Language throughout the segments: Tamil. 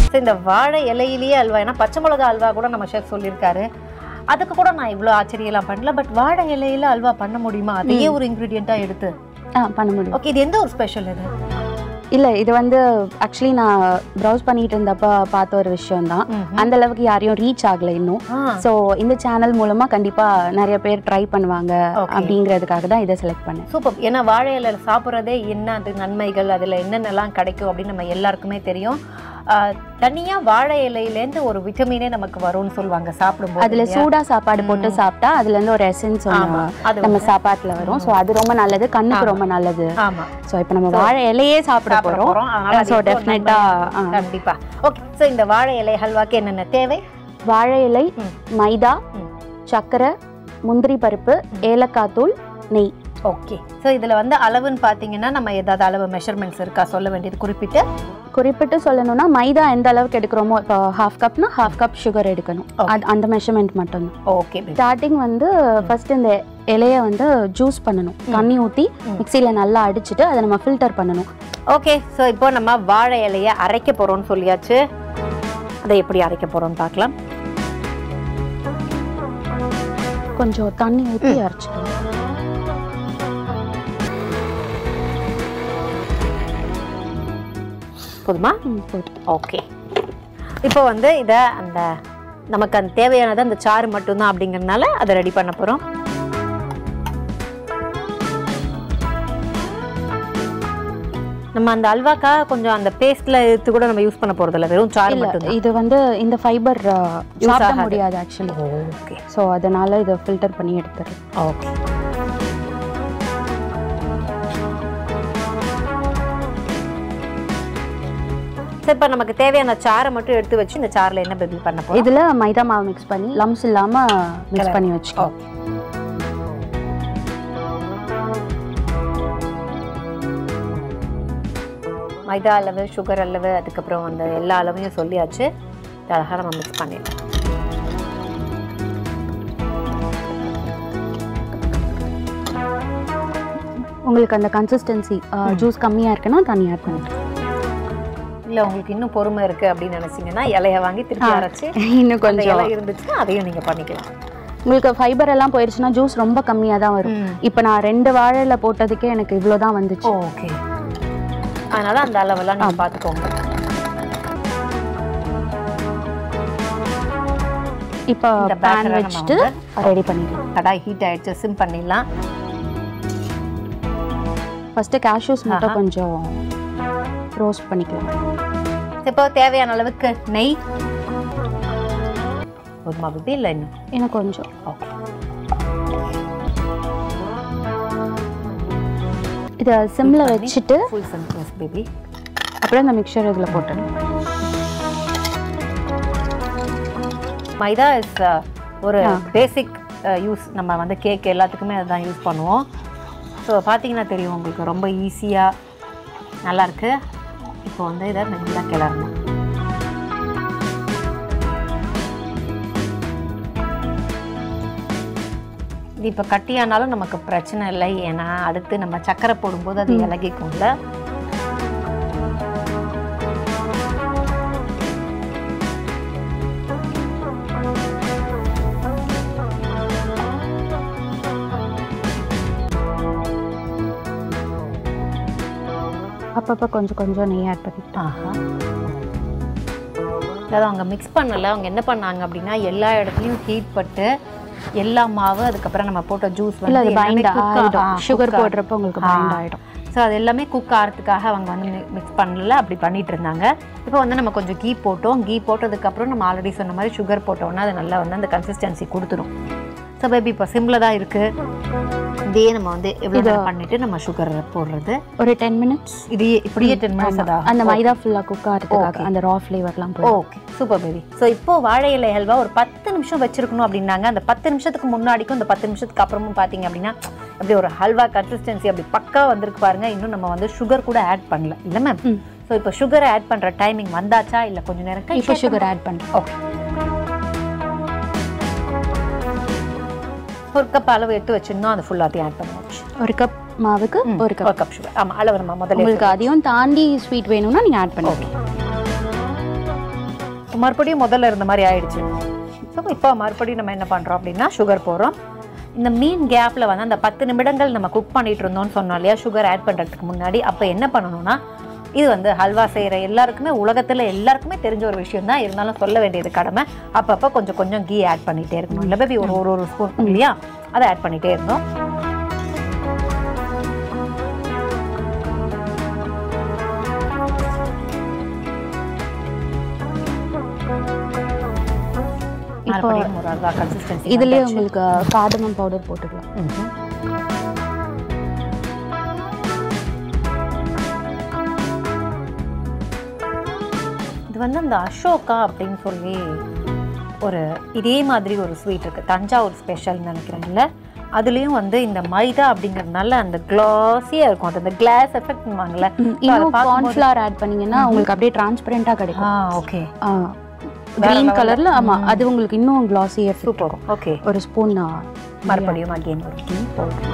ஸோ இந்த வாழை இலையிலேயே அல்வா ஏன்னா பச்சை மிளகா அல்வா கூட நம்ம ஷெஃப் சொல்லியிருக்காரு அதுக்கு கூட நான் இவ்வளோ ஆச்சரியம்லாம் பண்ணல பட் வாழை இலையில அல்வா பண்ண முடியுமா அதையே ஒரு இன்க்ரீடியண்ட்டாக எடுத்து ஆ பண்ண முடியும் ஓகே இது எந்த ஒரு ஸ்பெஷல் இது இல்லை இது வந்து ஆக்சுவலி நான் ப்ரௌஸ் பண்ணிட்டு இருந்தப்ப பார்த்த ஒரு விஷயம் தான் அந்த அளவுக்கு யாரையும் ரீச் ஆகலை இன்னும் ஆ ஸோ இந்த சேனல் மூலமா கண்டிப்பா நிறைய பேர் ட்ரை பண்ணுவாங்க Okay. அப்படிங்கிறதுக்காக தான் இதை செலக்ட் பண்ணேன் சூப்பர் ஏன்னா வாழை இலையில சாப்பிட்றதே என்ன அது நன்மைகள் அதில் என்னென்னலாம் கிடைக்கும் அப்படின்னு நம்ம எல்லாருக்குமே தெரியும் ஆஹ் தனியா வாழை இலையிலேருந்து ஒரு விட்டமினே நமக்கு வரும்னு சொல்லுவாங்க சாப்பிடும்போது அதுல இல்லையா? சூடா சாப்பாடு போட்டு சாப்பிட்டா அதுல இருந்து ஒரு எசன்ஸ் ஆமா அது நம்ம சாப்பாட்டுல வரும் ஸோ அது ரொம்ப நல்லது கண்ணுக்கு ரொம்ப நல்லது ஆமா ஸோ இப்போ நம்ம வாழை இலையே சாப்பிட சாப்பிட போறோம் போறோம் அதனால அது ஸோ இப்போ டெஃபினட்டா நம்ம- கண்டிப்பா ஓகே ஸோ இந்த வாழை இலை ஹல்வாக்கு என்னென்ன தேவை வாழை இலை ம். மைதா ம். சர்க்கரை முந்திரி பருப்பு ஏலக்காய் தூள் நெய் ஓகே ஸோ இதுல வந்து அளவுன்னு பார்த்தீங்கன்னா நம்ம ஏதாவது அளவு மெஷர்மெண்ட்ஸ் இருக்கா சொல்ல வேண்டியது குறிப்பிட்டு குறிப்பிட்டு சொல்லணும்னா மைதா எந்த அளவுக்கு எடுக்கிறோமோ இப்போ ஹாஃப் கப்னா ஹாஃப் கப் சுகர் எடுக்கணும் அது அந்த மெஷர்மெண்ட் மட்டும்தான் ஓகே ஸ்டார்டிங் வந்து ஃபர்ஸ்ட் இந்த இலையை வந்து ஜூஸ் பண்ணணும் தண்ணி ஊற்றி மிக்சியில் நல்லா அடிச்சுட்டு அதை நம்ம ஃபில்டர் பண்ணணும் ஓகே ஸோ இப்போ நம்ம வாழை இலையை அரைக்க போறோம்னு சொல்லியாச்சு அதை எப்படி அரைக்க போறோம்னு பார்க்கலாம் கொஞ்சம் தண்ணி ஊற்றி அரைச்சிக்கணும் போதுமா ம், போதும் ஓகே இப்போ வந்து இதை அந்த நமக்கு அந்த தேவையானது அந்த சாறு மட்டும்தான் அப்படிங்கறதுனால அதை ரெடி பண்ண போறோம் நம்ம அந்த அல்வாக்கா கொஞ்சம் அந்த பேஸ்ட்ல எடுத்து கூட நம்ம யூஸ் பண்ண போறது இல்ல வெறும் சாறு இல்ல மட்டும்தான் இது வந்து இந்த ஃபைபர் சாப்பிட ஆகாது. முடியாது ஆக்சுவலி ஓகே ஸோ அதனால இதை ஃபில்டர் பண்ணி எடுத்துடுறேன் ஓகே சரி இப்போ நமக்கு தேவையான சாறை மட்டும் எடுத்து வச்சு இந்த சாறில் என்ன பேபி பண்ண போறோம் இதுல மைதா மாவு மிக்ஸ் பண்ணி லம்ஸ் இல்லாம மிக்ஸ் பண்ணி வச்சுக்கோ ஓகே மைதா அளவு சுகர் அளவு அதுக்கப்புறம் அந்த எல்லா அளவையும் சொல்லியாச்சு இதை அழகாக நம்ம மிக்ஸ் பண்ணிடலாம் உங்களுக்கு அந்த கன்சிஸ்டன்சி ஜூஸ் கம்மியா இருக்குன்னா தண்ணி ஆட் பண்ணிக்கலாம் இல்லை உங்களுக்கு இன்னும் பொறுமை இருக்கு அப்படின்னு நினைச்சீங்கன்னா இலைய வாங்கி திருப்பி அரைச்சு இன்னும் அந்த கொஞ்சம் இலை இருந்துச்சுன்னா அதையும் நீங்க பண்ணிக்கலாம் உங்களுக்கு ஃபைபர் எல்லாம் போயிருச்சுன்னா ஜூஸ் ரொம்ப கம்மியா தான் வரும் இப்போ நான் ரெண்டு வாழையில போட்டதுக்கே எனக்கு இவ்வளோ தான் வந்துச்சு ஓகே அதனால அந்த அளவெல்லாம் நீங்க பார்த்துக்கோங்க இப்போ இந்த பேன் batter-அ நம்ம வச்சுட்டு ரெடி பண்ணிடலாம் கடாய் ஹீட் ஆயிடுச்சு சிம் பண்ணிடலாம் ஃபர்ஸ்ட் கேஷ்யூஸ் மட்டும் கொஞ்சம் ரோஸ்ட் பண்ணிக்கலாம் இப்போ தேவையான அளவுக்கு நெய் போதுமா பேபி இல்லை இன்னும் எனக்கு கொஞ்சம் ஓகே இதை சிம்ல வச்சுட்டு ஃபுல் சன்ஃப்ளவர் பேபி அப்புறம் இந்த மிக்சர் இதில் போட்டுடணும் மைதா இஸ் ஒரு பேசிக் யூஸ் நம்ம வந்து கேக் எல்லாத்துக்குமே அதுதான் யூஸ் பண்ணுவோம் ஸோ பார்த்தீங்கன்னா தெரியும் உங்களுக்கு ரொம்ப ஈஸியாக நல்லாயிருக்கு இப்போ வந்து இதை நல்லா கிளறணும் இது இப்போ கட்டியானாலும் நமக்கு பிரச்சனை இல்லை ஏன்னா அடுத்து நம்ம சக்கரை போடும்போது அது இலகிக்கும்ல அப்பப்போ கொஞ்சம் கொஞ்சம் நெய் ஆட் பண்ணிட்டு ஆஹா அதாவது அவங்க மிக்ஸ் பண்ணல அவங்க என்ன பண்ணாங்க அப்படின்னா எல்லா இடத்துலையும் ஹீட் பட்டு எல்லா மாவு அதுக்கப்புறம் நம்ம போட்ட ஜூஸ் இல்லை வந்து அது பைண்ட் ஆகிடும் சுகர் போடுற போடுறப்போ உங்களுக்கு பைண்ட் ஆகிடும் ஸோ அது எல்லாமே குக் ஆகிறதுக்காக அவங்க வந்து மிக்ஸ் பண்ணல அப்படி பண்ணிட்டு இருந்தாங்க இப்போ வந்து நம்ம கொஞ்சம் கீ போட்டோம் கீ போட்டதுக்கப்புறம் நம்ம ஆல்ரெடி சொன்ன மாதிரி சுகர் போட்டோம்னா அது நல்லா வந்து அந்த கன்சிஸ்டன்சி கொடுத்துரும் ஸோ பேபி இப்போ சிம்மில் தான் இருக்குது இதே நம்ம வந்து எவ்வளோ நேரம் பண்ணிட்டு நம்ம சுகர் போடுறது ஒரு டென் மினிட்ஸ் இது இப்படியே டென் மினிட்ஸ் அதான் அந்த மைதா ஃபுல்லாக குக் ஆகிறதுக்காக அந்த ரா ஃப்ளேவர்லாம் போய் ஓகே சூப்பர் பேபி ஸோ இப்போ வாழை இலை ஹல்வா ஒரு பத்து நிமிஷம் வச்சிருக்கணும் அப்படின்னாங்க அந்த பத்து நிமிஷத்துக்கு முன்னாடிக்கும் இந்த பத்து நிமிஷத்துக்கு அப்புறமும் பார்த்தீங்க அப்படின்னா அப்படி ஒரு ஹல்வா கன்சிஸ்டன்சி அப்படி பக்கா வந்திருக்கு பாருங்க இன்னும் நம்ம வந்து சுகர் கூட ஆட் பண்ணல இல்லை மேம் ம். ஸோ இப்போ சுகரை ஆட் பண்ணுற டைமிங் வந்தாச்சா இல்லை கொஞ்ச நேரம் இப்போ சுகர் ஆட் பண்ணுறேன் ஓகே ஒரு கப் அளவு எடுத்து வச்சிருந்தோம் அதை ஃபுல்லாத்தையும் ஆட் பண்ணியாச்சு ஒரு கப் மாவுக்கு ஒரு கப் ஒரு கப் சுகர் ஆமாம் அளவு நம்ம முதல்ல உங்களுக்கு அதையும் தாண்டி ஸ்வீட் வேணும்னா நீங்கள் ஆட் பண்ணுங்க ஓகே மறுபடியும் முதல்ல இருந்த மாதிரி ஆயிடுச்சு ஸோ இப்போ மறுபடியும் நம்ம என்ன பண்ணுறோம் அப்படின்னா சுகர் போடுறோம் இந்த மீன் கேப்பில் வந்து அந்த பத்து நிமிடங்கள் நம்ம குக் பண்ணிட்டு இருந்தோம்னு சொன்னோம் இல்லையா சுகர் ஆட் பண்ணுறதுக்கு முன்னாடி அப்போ என்ன பண்ணணும்னா இது வந்து ஹல்வா செய்கிற எல்லாருக்குமே உலகத்தில் எல்லாருக்குமே தெரிஞ்ச ஒரு விஷயம் தான் இருந்தாலும் சொல்ல வேண்டியது கடமை அப்பப்போ கொஞ்சம் கொஞ்சம் கீ ஆட் பண்ணிகிட்டே இருக்கணும் இல்லை பேபி ஒரு ஒரு ஒரு ஸ்பூன் இல்லையா அதை ஆட் பண்ணிகிட்டே இருந்தோம் மறுபடியும் ஒரு அல்வா கன்சிஸ்டன்சி இதுலயே உங்களுக்கு கார்டமம் பவுடர் போட்டுக்கலாம் இது வந்து அந்த அசோகா அப்படின்னு சொல்லி ஒரு இதே மாதிரி ஒரு ஸ்வீட் இருக்குது தஞ்சாவூர் ஸ்பெஷல்னு நினைக்கிறேன்ல அதுலேயும் வந்து இந்த மைதா அப்படிங்கிறதுனால அந்த கிளாஸியாக இருக்கும் அது அந்த கிளாஸ் எஃபெக்ட்வாங்கல்ல இன்னும் கார்ன்ஃப்ளவர் ஆட் பண்ணீங்கன்னா உங்களுக்கு அப்படியே டிரான்ஸ்பரண்டா கிடைக்கும் ஆ ஓகே கிரீன் கலர்ல ஆமா அது உங்களுக்கு இன்னும் கிளாஸி எஃபெக்ட் சூப்பர் ஓகே ஒரு ஸ்பூன் மறுபடியும் அகெயின் ஒரு டீ பவுடர்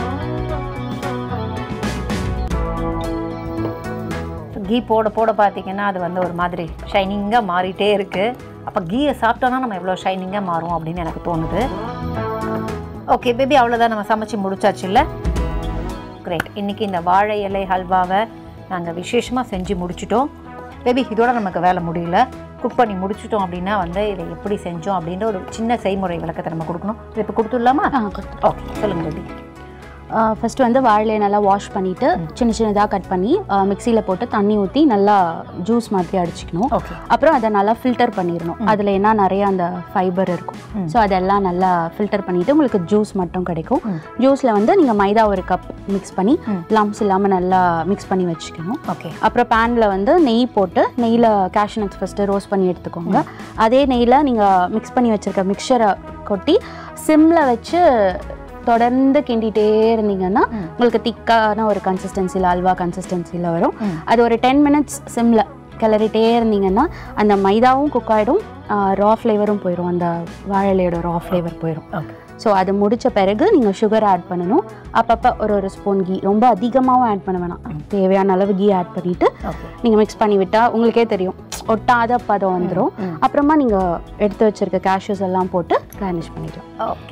கீ போட போட பார்த்தீங்கன்னா அது வந்து ஒரு மாதிரி ஷைனிங்காக மாறிட்டே இருக்குது அப்போ கீயை சாப்பிட்டோன்னா நம்ம எவ்வளோ ஷைனிங்காக மாறும் அப்படின்னு எனக்கு தோணுது ஓகே பேபி அவ்வளோதான் நம்ம சமைச்சு முடிச்சாச்சு இல்லை கிரேட் இன்றைக்கி இந்த வாழை இலை ஹல்வாவை நாங்கள் விசேஷமாக செஞ்சு முடிச்சிட்டோம் பேபி இதோட நமக்கு வேலை முடியல குக் பண்ணி முடிச்சிட்டோம் அப்படின்னா வந்து இதை எப்படி செஞ்சோம் அப்படின்ற ஒரு சின்ன செய்முறை விளக்கத்தை நம்ம கொடுக்கணும் இதை இப்போ கொடுத்துடலாமா ஓகே சொல்லுங்கள் பேபி ஃபர்ஸ்ட் வந்து வாழையை நல்லா வாஷ் பண்ணிட்டு சின்ன சின்னதாக கட் பண்ணி மிக்சியில் போட்டு தண்ணி ஊற்றி நல்லா ஜூஸ் மாதிரி அடிச்சுக்கணும் ஓகே அப்புறம் அதை நல்லா ஃபில்டர் பண்ணிடணும் அதில் என்ன நிறைய அந்த ஃபைபர் இருக்கும் ம். ஸோ அதெல்லாம் நல்லா ஃபில்டர் பண்ணிட்டு உங்களுக்கு ஜூஸ் மட்டும் கிடைக்கும் ம். ஜூஸில் வந்து நீங்கள் மைதா ஒரு கப் மிக்ஸ் பண்ணி ம். லம்ஸ் இல்லாமல் நல்லா மிக்ஸ் பண்ணி வச்சுக்கணும் ஓகே அப்புறம் பேனில் வந்து நெய் போட்டு நெய்யில் கேஷ்யூ நட்ஸ் ஃபஸ்ட்டு ரோஸ்ட் பண்ணி எடுத்துக்கோங்க அதே நெய்யில் நீங்கள் மிக்ஸ் பண்ணி வச்சுருக்க மிக்சரை கொட்டி சிம்மில் வச்சு தொடர்ந்து கிண்டிகிட்டே இருந்தீங்கன்னா ம். உங்களுக்கு திக்கான ஒரு கன்சிஸ்டன்சியில் அல்வா கன்சிஸ்டன்சியில் வரும் ம். அது ஒரு டென் மினிட்ஸ் சிம்மில் கிளறிட்டே இருந்தீங்கன்னா அந்த மைதாவும் குக் ஆகிடும் ரா ஃப்ளேவரும் போயிடும் அந்த வாழலையோட ரா ஃப்ளேவர் போயிடும் ஓகே ஸோ அது முடிச்ச பிறகு நீங்கள் சுகர் ஆட் பண்ணணும் அப்பப்போ ஒரு ஒரு ஸ்பூன் கீ ரொம்ப அதிகமாகவும் ஆட் பண்ண வேணாம் தேவையான அளவு கீ ஆட் பண்ணிவிட்டு ஓகே நீங்கள் மிக்ஸ் பண்ணி விட்டால் உங்களுக்கே தெரியும் ஒட்டாத பதம் வந்துடும் ம். அப்புறமா நீங்கள் எடுத்து வச்சிருக்க கேஷ்யூஸ் எல்லாம் போட்டு கார்னிஷ் பண்ணிக்கலாம் ஓகே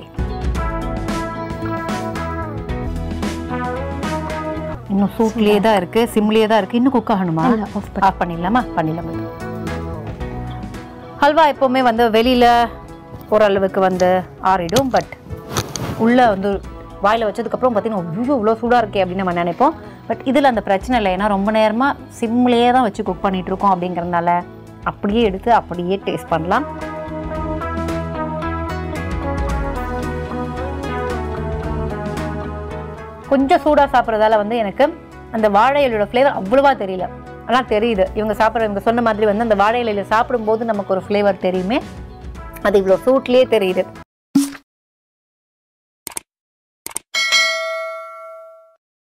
இன்னும் சூட்லேயே தான் இருக்கு சிம்லேயே தான் இருக்கு இன்னும் குக் ஆகணுமா இல்ல, off பண்ணி- ஆஃப் பண்ணிடலாமா பண்ணிடலாம் baby. ஹல்வா எப்போவுமே வந்து வெளியில் ஓரளவுக்கு வந்து ஆறிடும் பட் உள்ளே வந்து வாயில் வச்சதுக்கப்புறம் பார்த்தீங்கன்னா ஐயோ இவ்வளோ சூடாக இருக்கே அப்படின்னு நம்ம நினைப்போம் பட் இதில் அந்த பிரச்சனை இல்லை ஏன்னா ரொம்ப நேரமாக சிம்லேயே தான் வச்சு குக் பண்ணிட்டு இருக்கோம் அப்படிங்கிறதுனால அப்படியே எடுத்து அப்படியே டேஸ்ட் பண்ணலாம் கொஞ்சம் சூடாக சாப்பிட்றதால வந்து எனக்கு அந்த வாழை இலையோட ஃப்ளேவர் அவ்வளவா தெரியல ஆனால் தெரியுது இவங்க சாப்பிட்ற இவங்க சொன்ன மாதிரி வந்து அந்த வாழை இலையில சாப்பிடும்போது நமக்கு ஒரு ஃப்ளேவர் தெரியுமே அது இவ்வளோ சூட்லேயே தெரியுது